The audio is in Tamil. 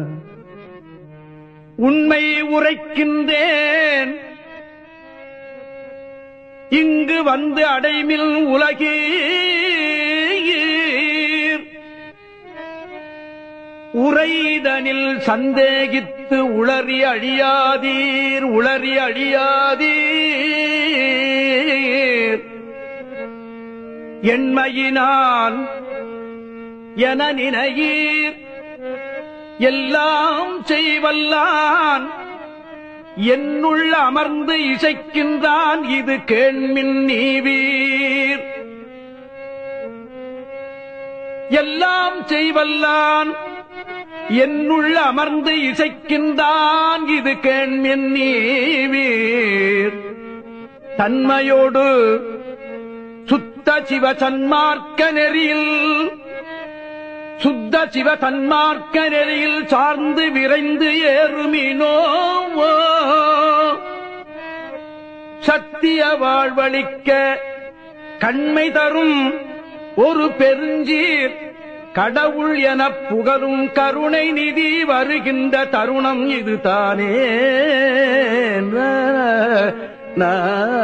உண்மை உரைக்கின்றேன் இங்கு வந்து அடைமில் உலகீர் உரைதனில் சந்தேகித்து உளறி அழியாதீர் உளறி அழியாதீர் எண்மையினால் என நினையீர் எல்லாம் செய்வல்லான் என்னுள் அமர்ந்து இசைக்கின்றான் இது கேள்மின் நீவீர் எல்லாம் செய்வல்லான் என்னுள் அமர்ந்து இசைக்கின்றான் இது கேள்மின் நீவீர் தன்மையோடு சுத்த சிவ சன்மார்க்க நெறியில் சுத்த சிவ தன்மார்க்க நெறியில் சார்ந்து விரைந்து ஏறுமினோ சத்திய வாழ்வழிக்க கண்மை தரும் ஒரு பெருஞ்சீர் கடவுள் எனப் புகழும் கருணை நிதி வருகின்ற தருணம் இதுதானே நா, நா.